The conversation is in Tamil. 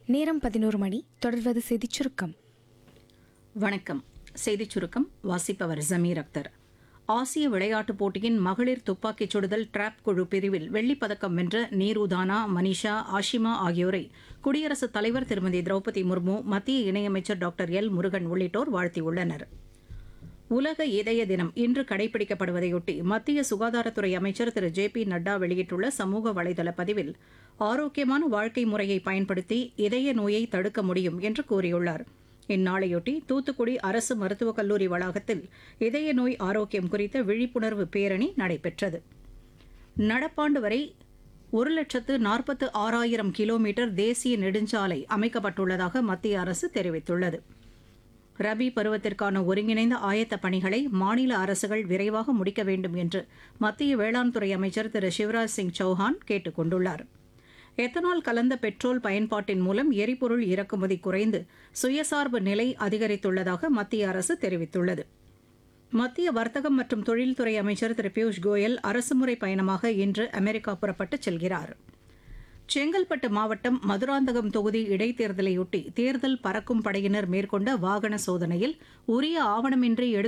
நேரம் பதினோரு மணி தொடர்வது செய்திச் சுருக்கம் வணக்கம் செய்திச் சுருக்கம் வாசிப்பவர் ஜமீர் அக்தர் ஆசிய விளையாட்டுப் போட்டியின் மகளிர் துப்பாக்கிச் சுடுதல் டிராப் குழு பிரிவில் வெள்ளிப் பதக்கம் வென்ற நீருதானா மனிஷா ஆஷிமா ஆகியோரை குடியரசுத் தலைவர் திருமதி திரௌபதி முர்மு மத்திய இணையமைச்சர் டாக்டர் எல் முருகன் உள்ளிட்டோர் வாழ்த்தியுள்ளனர் உலக இதய தினம் இன்று கடைபிடிக்கப்படுவதையொட்டி மத்திய சுகாதாரத்துறை அமைச்சர் திரு ஜே பி நட்டா வெளியிட்டுள்ள சமூக வலைதள பதிவில் ஆரோக்கியமான வாழ்க்கை முறையை பயன்படுத்தி இதய நோயை தடுக்க முடியும் என்று கூறியுள்ளார் இந்நாளையொட்டி தூத்துக்குடி அரசு மருத்துவக் கல்லூரி வளாகத்தில் இதய நோய் ஆரோக்கியம் குறித்த விழிப்புணர்வு பேரணி நடைபெற்றது நடப்பாண்டு வரை ஒரு லட்சத்து நாற்பத்து ஆறாயிரம் கிலோமீட்டர் தேசிய நெடுஞ்சாலை அமைக்கப்பட்டுள்ளதாக மத்திய அரசு தெரிவித்துள்ளது ரபி பருவத்திற்கான ஒருங்கிணைந்த ஆயத்த பணிகளை மாநில அரசுகள் விரைவாக முடிக்க வேண்டும் என்று மத்திய வேளாண் துறை அமைச்சர் திரு சிவராஜ் சிங் சௌஹான் கேட்டுக் கொண்டுள்ளார் எத்தனால் கலந்த பெட்ரோல் பயன்பாட்டின் மூலம் எரிபொருள் இறக்குமதி குறைந்து சுயசார்பு நிலை அதிகரித்துள்ளதாக மத்திய அரசு தெரிவித்துள்ளது மத்திய வர்த்தகம் மற்றும் தொழில்துறை அமைச்சர் திரு பியூஷ் கோயல் அரசுமுறை பயணமாக இன்று அமெரிக்கா புறப்பட்டுச் செல்கிறார் செங்கல்பட்டு மாவட்டம் மதுராந்தகம் தொகுதி இடைத்தேர்தலையொட்டி தேர்தல் பறக்கும் படையினர் மேற்கொண்ட வாகன சோதனையில் உரிய ஆவணமின்றி எடுத்து